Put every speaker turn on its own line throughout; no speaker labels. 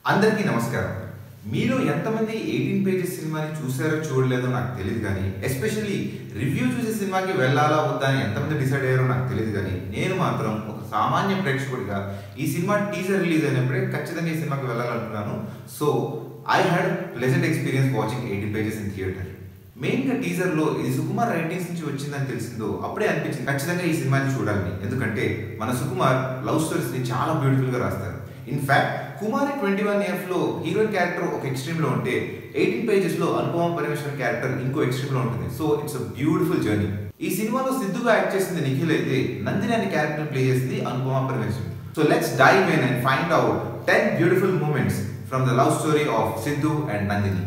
అందరికీ నమస్కారం మీలో ఎంతమంది ఎయిటీన్ పేజెస్ సినిమాని చూసారో చూడలేదో నాకు తెలియదు కానీ ఎస్పెషల్లీ రివ్యూ చూసే సినిమాకి వెళ్ళాలా వద్దా అని ఎంతమంది డిసైడ్ అయ్యారో నాకు తెలియదు కానీ నేను మాత్రం ఒక సామాన్య ప్రేక్షకుడిగా ఈ సినిమా టీజర్ రిలీజ్ అయినప్పుడే ఖచ్చితంగా ఈ సినిమాకి వెళ్ళాలనుకున్నాను so I had pleasant experience watching eighteen pages in theatre main గా టీజర్ లో ఇది సుకుమార్ రైటింగ్స్ నుంచి వచ్చిందని తెలిసిందో అప్పుడే అనిపించింది ఖచ్చితంగా ఈ సినిమాని చూడాలని ఎందుకంటే మన సుకుమార్ లవ్ స్టోరీస్ ని చాలా బ్యూటిఫుల్ గా రాస్తారు in fact Kumari twenty one F లో హీరోయిన్ క్యారెక్టర్ ఒక ఎక్స్ట్రీమ్ లో ఉంటే ఎయిటీన్ పేజెస్ లో అనుపమ పరమేశ్వర్ క్యారెక్టర్ ఇంకో ఎక్స్ట్రీమ్ లో ఉంటుంది so it's a beautiful journey ఈ సినిమాలో సిద్ధుగా యాక్ట్ చేసింది నిఖిల్ అయితే నందిని అనే క్యారెక్టర్ ప్లే చేసింది Anupama Parameswar so let's dive in and find out ten beautiful moments from the love story of Siddhu and Nandini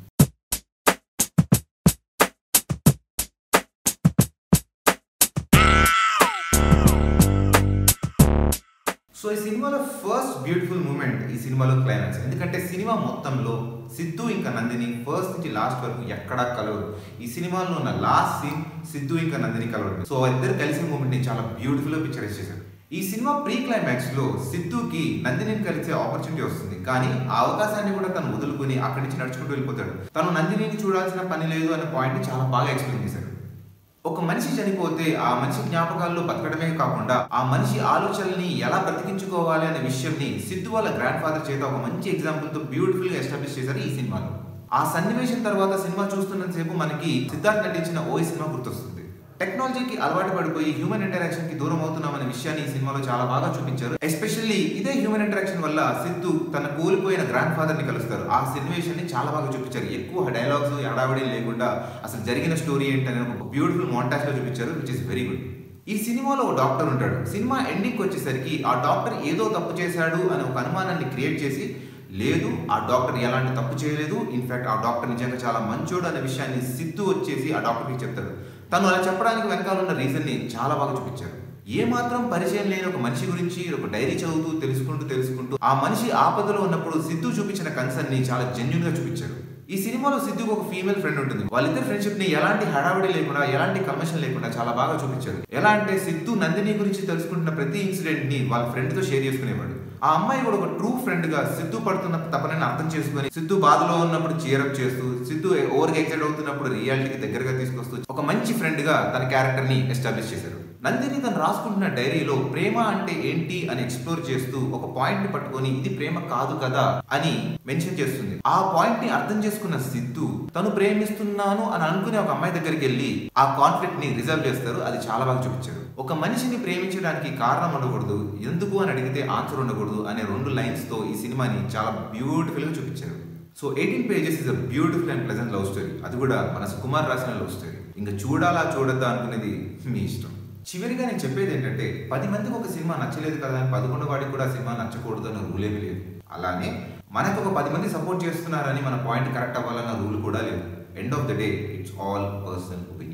so ఈ సినిమాలో ఫస్ట్ బ్యూటిఫుల్ మూమెంట్ ఈ సినిమాలో క్లైమాక్స్ ఎందుకంటే సినిమా మొత్తంలో సిద్ధు ఇంకా నందిని ఫస్ట్ నుంచి లాస్ట్ వరకు ఎక్కడా కలవరు ఈ సినిమాలో ఉన్న లాస్ట్ సీన్ సిద్ధు ఇంకా నందిని కలవడం సో ఇద్దరు కలిసిన మూమెంట్ ని చాలా బ్యూటిఫుల్ గా పిక్చరైజ్ చేశారు ఈ సినిమా ప్రీ క్లైమాక్స్ లో సిద్ధుకి నందినిని కలిసే ఆపర్చునిటీ వస్తుంది కానీ ఆ అవకాశాన్ని కూడా తను వదులుకుని అక్కడి నుంచి నడుచుకుంటూ వెళ్ళిపోతాడు తను నందినిని చూడాల్సిన పని లేదు అనే పాయింట్ ని చాలా బాగా ఎక్స్ప్లెయిన్ చేశాడు ఒక మనిషి చనిపోతే ఆ మనిషి జ్ఞాపకాల్లో బతకడమే కాకుండా ఆ మనిషి ఆలోచనల్ని ఎలా బ్రతికించుకోవాలి అనే విషయంని సిద్ధు వాళ్ళ గ్రాండ్ ఫాదర్ చేత ఒక మంచి ఎగ్జాంపుల్ తో బ్యూటిఫుల్ గా ఎస్టాబ్లిష్ చేశారు ఈ సినిమాలో ఆ సన్నివేశం తర్వాత సినిమా చూస్తున్నంతసేపు మనకి సిద్ధార్థ్ నటించిన ఓ సినిమా గుర్తొస్తుంది టెక్నాలజీకి అలవాటు పడిపోయి హ్యూమన్ ఇంటరాక్షన్ కి దూరం అవుతున్నామనే విషయాన్ని ఈ సినిమాలో చాలా బాగా చూపించారు ఎస్పెషల్లీ ఇదే హ్యూమన్ ఇంటరాక్షన్ వల్ల సిద్ధు తన కోల్పోయిన గ్రాండ్ ఫాదర్ ని కలుస్తారు ఆ సన్నివేశం ని చాలా బాగా చూపించారు ఎక్కువ డైలాగ్స్ హడావిడి లేకుండా అసలు జరిగిన స్టోరీ ఏంటనే ఒక బ్యూటిఫుల్ మోంటాజ్ లో చూపించారు విచ్ ఇస్ వెరీ గుడ్ ఈ సినిమాలో ఒక డాక్టర్ ఉంటాడు సినిమా ఎండింగ్ వచ్చేసరికి ఆ డాక్టర్ ఏదో తప్పు చేశాడు అనే ఒక అనుమానాన్ని క్రియేట్ చేసి లేదు ఆ డాక్టర్ ఎలాంటి తప్పు చేయలేదు ఇన్ఫాక్ట్ ఆ డాక్టర్ నిజంగా చాలా మంచోడు అనే విషయాన్ని సిద్ధు వచ్చేసి ఆ డాక్టర్కి చెప్తాడు తను అలా చెప్పడానికి వెనకాల ఉన్న రీజన్ ని చాలా బాగా చూపించారు ఏ మాత్రం పరిచయం లేని ఒక మనిషి గురించి ఒక డైరీ చదువుతూ తెలుసుకుంటూ తెలుసుకుంటూ ఆ మనిషి ఆపదలో ఉన్నప్పుడు సిద్ధు చూపించిన కన్సర్న్ ని చాలా జెన్యున్ గా చూపించారు ఈ సినిమాలో సిద్ధుకు ఒక ఫీమేల్ ఫ్రెండ్ ఉంటుంది వాళ్ళిద్దరు ఫ్రెండ్షిప్ ని ఎలాంటి హడావిడి లేకుండా ఎలాంటి కమిషన్ లేకుండా చాలా బాగా చూపించారు ఎలా అంటే సిద్ధు నందిని గురించి తెలుసుకుంటున్న ప్రతి ఇన్సిడెంట్ ని వాళ్ళ ఫ్రెండ్ తో షేర్ చేసుకునేవాడు ఆ అమ్మాయి కూడా ఒక ట్రూ ఫ్రెండ్ గా సిద్ధు పడుతున్న తపనని అర్థం చేసుకుని సిద్ధు బాధలో ఉన్నప్పుడు చీరప్ చేస్తూ సిద్ధు ఓవర్ ఎక్సైట్ అవుతున్నప్పుడు రియాలిటీకి దగ్గరగా తీసుకొస్తూ ఒక మంచి ఫ్రెండ్ గా తన క్యారెక్టర్ ని ఎస్టాబ్లిష్ చేశారు నందిని తను రాసుకుంటున్న డైరీలో ప్రేమ అంటే ఏంటి అని ఎక్స్ప్లోర్ చేస్తూ ఒక పాయింట్ ని పట్టుకొని ఇది ప్రేమ కాదు కదా అని మెన్షన్ చేస్తుంది ఆ పాయింట్ ని అర్థం చేసుకున్న సిద్ధు తను ప్రేమిస్తున్నాను అని అనుకునే ఒక అమ్మాయి దగ్గరికి వెళ్ళి ఆ కాన్ఫ్లిక్ట్ ని రిజల్వ్ చేస్తారు అది చాలా బాగా చూపించారు ఒక మనిషిని ప్రేమించడానికి కారణం ఉండకూడదు ఎందుకు అని అడిగితే ఆన్సర్ ఉండకూడదు అనే రెండు లైన్స్ తో ఈ సినిమాని చాలా బ్యూటిఫుల్ గా చూపించారు so eighteen pages is a beautiful and pleasant love story అది కూడా మన సుకుమార్ రాసిన లవ్ స్టోరీ ఇంకా చూడాలా చూడద్దా అనుకునేది మీ ఇష్టం చివరిగా నేను చెప్పేది ఏంటంటే పది మందికి ఒక సినిమా నచ్చలేదు కదా అని పదకొండు వాడికి కూడా సినిమా నచ్చకూడదు అన్న రూల్ ఏమీ లేదు అలానే మనకు ఒక పది మంది సపోర్ట్ చేస్తున్నారని మన పాయింట్ కరెక్ట్ అవ్వాలన్న రూల్ కూడా లేదు end of the day it's all personal opinion